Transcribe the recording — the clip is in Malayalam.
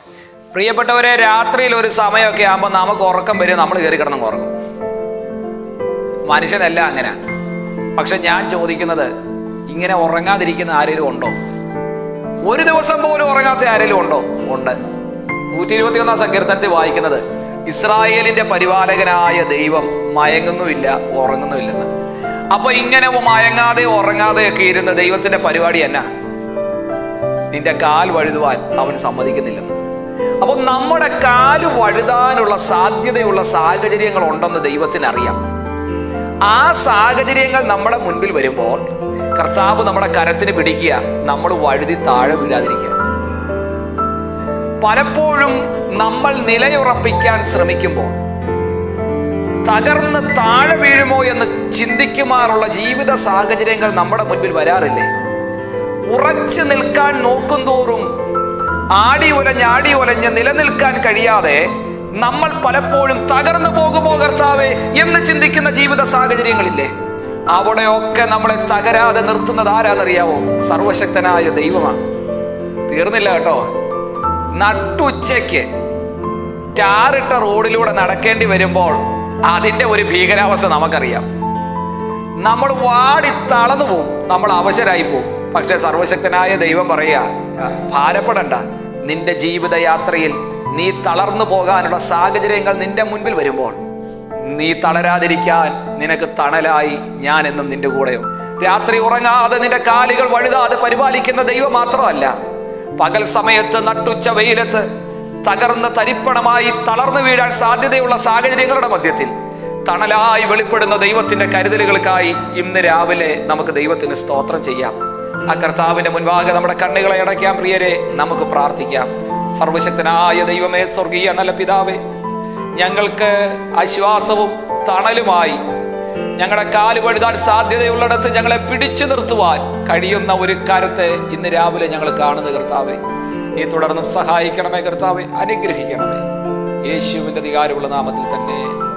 പ്രിയപ്പെട്ടവരെ രാത്രിയിൽ ഒരു സമയമൊക്കെ ആകുമ്പോൾ നമുക്ക് ഉറക്കം വരും നമ്മൾ കയറി കിടന്നു ഉറങ്ങും മനുഷ്യനല്ല അങ്ങനെ പക്ഷെ ഞാൻ ചോദിക്കുന്നത് ഇങ്ങനെ ഉറങ്ങാതിരിക്കുന്ന ആരെങ്കിലും ഉണ്ടോ ഒരു ദിവസം പോലും ഉറങ്ങാത്ത ആരെങ്കിലും ഉണ്ടോ ഉണ്ട് നൂറ്റി ഇരുപത്തി ഒന്നാം സങ്കീർത്തനത്തിൽ വായിക്കുന്നത് ഇസ്രായേലിന്റെ പരിപാലകനായ ദൈവം മയങ്ങുന്നുമില്ല ഉറങ്ങുന്നുമില്ലെന്ന് അപ്പൊ ഇങ്ങനെ മയങ്ങാതെ ഉറങ്ങാതെ ഒക്കെ ഇരുന്ന ദൈവത്തിന്റെ പരിപാടി എന്നാ നിന്റെ കാൽ വഴുതുവാൻ അവൻ സമ്മതിക്കുന്നില്ലെന്ന് അപ്പൊ നമ്മുടെ കാല് വഴുതാനുള്ള സാധ്യതയുള്ള സാഹചര്യങ്ങൾ ഉണ്ടെന്ന് ദൈവത്തിന് അറിയാം ആ സാഹചര്യങ്ങൾ നമ്മുടെ മുൻപിൽ വരുമ്പോൾ കർത്താവ് നമ്മുടെ കരത്തിന് പിടിക്കുക നമ്മൾ വഴുതി താഴെ വീഴാതിരിക്കുക പലപ്പോഴും നമ്മൾ നിലയുറപ്പിക്കാൻ ശ്രമിക്കുമ്പോൾ തകർന്ന് താഴെ വീഴുമോ എന്ന് ചിന്തിക്കുമാറുള്ള ജീവിത സാഹചര്യങ്ങൾ നമ്മുടെ മുൻപിൽ വരാറില്ലേ ഉറച്ചു നിൽക്കാൻ നോക്കും തോറും ആടി ഉലഞ്ഞ് ആടി ഉലഞ്ഞ് നിലനിൽക്കാൻ കഴിയാതെ നമ്മൾ പലപ്പോഴും തകർന്നു പോകുമോ കർത്താവേ എന്ന് ചിന്തിക്കുന്ന ജീവിത സാഹചര്യങ്ങളില്ലേ അവിടെയൊക്കെ നമ്മളെ തകരാതെ നിർത്തുന്നത് ആരാന്നറിയാവോ സർവശക്തനായ ദൈവമാണ് തീർന്നില്ല കേട്ടോ നട്ടുച്ചയ്ക്ക് ടാറിട്ട റോഡിലൂടെ നടക്കേണ്ടി വരുമ്പോൾ അതിന്റെ ഒരു ഭീകരാവസ്ഥ നമുക്കറിയാം നമ്മൾ വാടി തളർന്നു പോവും നമ്മൾ അവശരായി പോവും പക്ഷെ സർവശക്തനായ ദൈവം പറയുക ഭാരപ്പെടണ്ട നിന്റെ ജീവിതയാത്രയിൽ നീ തളർന്നു പോകാനുള്ള സാഹചര്യങ്ങൾ നിന്റെ മുൻപിൽ വരുമ്പോൾ നീ തളരാതിരിക്കാൻ നിനക്ക് തണലായി ഞാൻ എന്നും നിന്റെ കൂടെയോ രാത്രി ഉറങ്ങാതെ നിന്റെ കാലുകൾ വഴുതാതെ പരിപാലിക്കുന്ന ദൈവം മാത്രമല്ല പകൽ സമയത്ത് നട്ടുച്ച വെയിലത്ത് തകർന്ന് തരിപ്പണമായി തളർന്നു വീഴാൻ സാധ്യതയുള്ള സാഹചര്യങ്ങളുടെ മധ്യത്തിൽ തണലായി വെളിപ്പെടുന്ന ദൈവത്തിന്റെ കരുതലുകൾക്കായി ഇന്ന് രാവിലെ നമുക്ക് ദൈവത്തിന് സ്തോത്രം ചെയ്യാം ആ കർത്താവിന്റെ മുൻപാകെ നമ്മുടെ കണ്ണുകളെ അടയ്ക്കാം പ്രിയരെ നമുക്ക് പ്രാർത്ഥിക്കാം സർവശക്തനായ ദൈവമേ സ്വർഗീയ നല്ല പിതാവേ ഞങ്ങൾക്ക് ആശ്വാസവും തണലുമായി ഞങ്ങളുടെ കാല് വഴുതാൻ സാധ്യതയുള്ളിടത്ത് ഞങ്ങളെ പിടിച്ചു നിർത്തുവാൻ കഴിയുന്ന ഒരു കരുത്തെ ഇന്ന് രാവിലെ ഞങ്ങൾ കാണുന്ന കർത്താവെ നീ തുടർന്നും സഹായിക്കണമേ കർത്താവെ അനുഗ്രഹിക്കണമേ യേശുവിന്റെ അധികാരമുള്ള നാമത്തിൽ തന്നെ